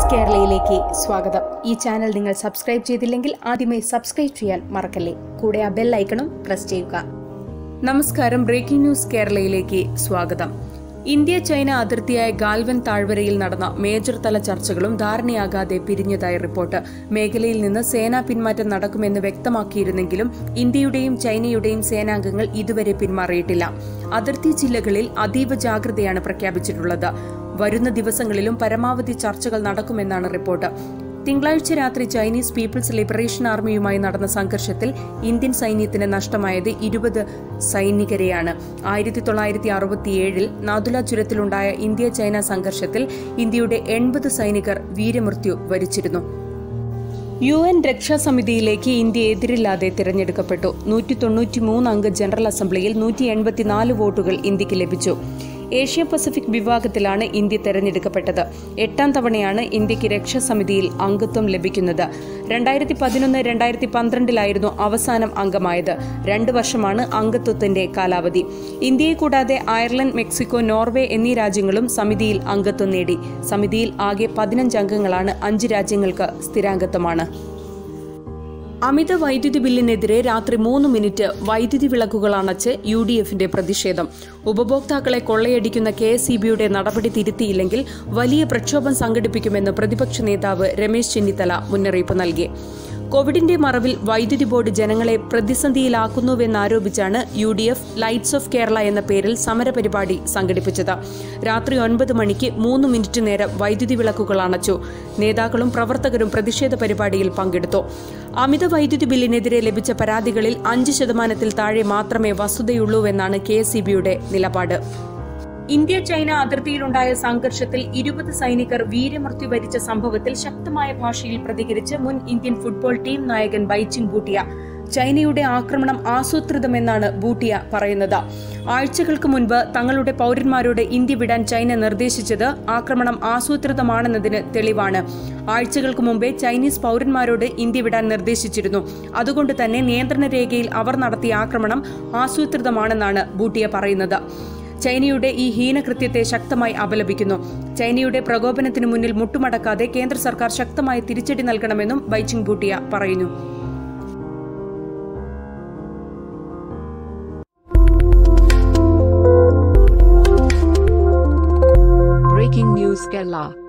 news കേരളയിലേക്ക് സ്വാഗതം ഈ channel നിങ്ങൾ സബ്സ്ക്രൈബ് ചെയ്തില്ലെങ്കിൽ ആദ്യമേ സബ്സ്ക്രൈബ് ചെയ്യാൻ മറക്കല്ലേ കൂടെ ആ ബെൽ ഐക്കണും പ്രസ് ചെയ്യുക നമസ്കാരം ബ്രേക്കിംഗ് ന്യൂസ് കേരളയിലേക്ക് സ്വാഗതം ഇന്ത്യ ചൈന അതിർത്തിയായ ഗാൽവൻ താഴ്വരയിൽ നടന്ന മേജർ തല ചർച്ചകളും ധാരണയാകാതെ പിരിഞ്ഞതായി റിപ്പോർട്ട് മേഖലയിൽ നിന്ന് സേനാ പിന്മാറ്റം നടക്കുമെന്ന് വ്യക്തമാക്കിയിരുന്നെങ്കിലും ഇന്ത്യയുടെയും ചൈനയുടെയും സേനാംഗങ്ങൾ ഇതുവരെ പിന്മാറിയിട്ടില്ല അതിർത്തി ജില്ലകളിൽ അതീവ ജാഗ്രതയാണ് പ്രഖ്യാപിച്ചിട്ടുള്ളത് വരുന്ന ദിവസങ്ങളിലും പരമാവധി ചർച്ചകൾ നടക്കുമെന്നാണ് റിപ്പോർട്ട് തിങ്കളാഴ്ച രാത്രി ചൈനീസ് പീപ്പിൾസ് ലിബറേഷൻ ആർമിയുമായി നടന്ന സംഘർഷത്തിൽ ഇന്ത്യൻ സൈന്യത്തിന് നഷ്ടമായത് ഇരുപത് സൈനികരെയാണ് ആയിരത്തി തൊള്ളായിരത്തി അറുപത്തിയേഴിൽ നാദുല ചുരത്തിലുണ്ടായ ഇന്ത്യ ചൈന സംഘർഷത്തിൽ ഇന്ത്യയുടെ എൺപത് സൈനികർ വീരമൃത്യു വരിച്ചിരുന്നു യു എൻ രക്ഷാസമിതിയിലേക്ക് ഇന്ത്യ എതിരില്ലാതെ തിരഞ്ഞെടുക്കപ്പെട്ടു നൂറ്റി തൊണ്ണൂറ്റിമൂന്ന് അംഗ ജനറൽ അസംബ്ലിയിൽ നൂറ്റി എൺപത്തിനാല് വോട്ടുകൾ ഇന്ത്യക്ക് ലഭിച്ചു ഏഷ്യ പസഫിക് വിഭാഗത്തിലാണ് ഇന്ത്യ തെരഞ്ഞെടുക്കപ്പെട്ടത് എട്ടാം തവണയാണ് ഇന്ത്യക്ക് രക്ഷാസമിതിയിൽ അംഗത്വം ലഭിക്കുന്നത് രണ്ടായിരത്തി പതിനൊന്ന് രണ്ടായിരത്തി പന്ത്രണ്ടിലായിരുന്നു അവസാനം അംഗമായത് രണ്ട് വർഷമാണ് അംഗത്വത്തിന്റെ കാലാവധി ഇന്ത്യയെ കൂടാതെ അയർലൻഡ് മെക്സിക്കോ നോർവേ എന്നീ രാജ്യങ്ങളും സമിതിയിൽ അംഗത്വം നേടി സമിതിയിൽ ആകെ പതിനഞ്ച് അംഗങ്ങളാണ് അഞ്ച് രാജ്യങ്ങൾക്ക് സ്ഥിരാംഗത്വമാണ് അമിത വൈദ്യുതി ബില്ലിനെതിരെ രാത്രി മൂന്ന് മിനിറ്റ് വൈദ്യുതി വിളക്കുകൾ അണച്ച് യു ഡി എഫിന്റെ പ്രതിഷേധം ഉപഭോക്താക്കളെ കൊള്ളയടിക്കുന്ന കെ എസ് ഇ ബിയുടെ നടപടി തിരുത്തിയില്ലെങ്കിൽ വലിയ പ്രക്ഷോഭം സംഘടിപ്പിക്കുമെന്ന് പ്രതിപക്ഷ നേതാവ് രമേശ് ചെന്നിത്തല മുന്നറിയിപ്പ് നൽകി കോവിഡിന്റെ മറവിൽ വൈദ്യുതി ബോർഡ് ജനങ്ങളെ പ്രതിസന്ധിയിലാക്കുന്നുവെന്നാരോപിച്ചാണ് U D F lights off Kerala എന്ന പേരിൽ സമരപരിപാടി സംഘടിപ്പിച്ചത് രാത്രി ഒൻപത് മണിക്ക് മൂന്ന് മിനിറ്റ് നേരം വൈദ്യുതി വിളക്കുകൾ അണച്ചു നേതാക്കളും പ്രവർത്തകരും പ്രതിഷേധ പരിപാടിയിൽ പങ്കെടുത്തു അമിത വൈദ്യുതി ബില്ലിനെതിരെ ലഭിച്ച പരാതികളിൽ അഞ്ച് ശതമാനത്തിൽ താഴെ മാത്രമേ വസ്തുതയുള്ളൂവെന്നാണ് കെ എസ് നിലപാട് ഇന്ത്യ ചൈന അതിർത്തിയിലുണ്ടായ സംഘർഷത്തിൽ ഇരുപത് സൈനികർ വീരമൃത്യു വരിച്ച സംഭവത്തിൽ ശക്തമായ ഭാഷയിൽ പ്രതികരിച്ച് മുൻ ഇന്ത്യൻ ഫുട്ബോൾ ടീം നായകൻ ബൈച്ചിങ് ബൂട്ടിയ ചൈനയുടെ ആക്രമണം ആസൂത്രിതമെന്നാണ് ബൂട്ടിയ പറയുന്നത് ആഴ്ചകൾക്ക് മുൻപ് തങ്ങളുടെ പൌരന്മാരോട് ഇന്ത്യ വിടാൻ ചൈന നിർദ്ദേശിച്ചത് ആക്രമണം ആസൂത്രിതമാണെന്നതിന് തെളിവാണ് ആഴ്ചകൾക്ക് മുമ്പേ ചൈനീസ് പൌരന്മാരോട് ഇന്ത്യ വിടാൻ നിർദ്ദേശിച്ചിരുന്നു അതുകൊണ്ട് തന്നെ നിയന്ത്രണ രേഖയിൽ അവർ നടത്തിയ ആക്രമണം ആസൂത്രിതമാണെന്നാണ് ബൂട്ടിയ പറയുന്നത് ചൈനയുടെ ഈ ഹീനകൃത്യത്തെ ശക്തമായി അപലപിക്കുന്നു ചൈനയുടെ പ്രകോപനത്തിനു മുന്നിൽ മുട്ടുമടക്കാതെ കേന്ദ്ര സർക്കാർ ശക്തമായ തിരിച്ചടി നൽകണമെന്നും ബൈച്ചിങ് ബൂട്ടിയ പറയുന്നു Breaking News Kerala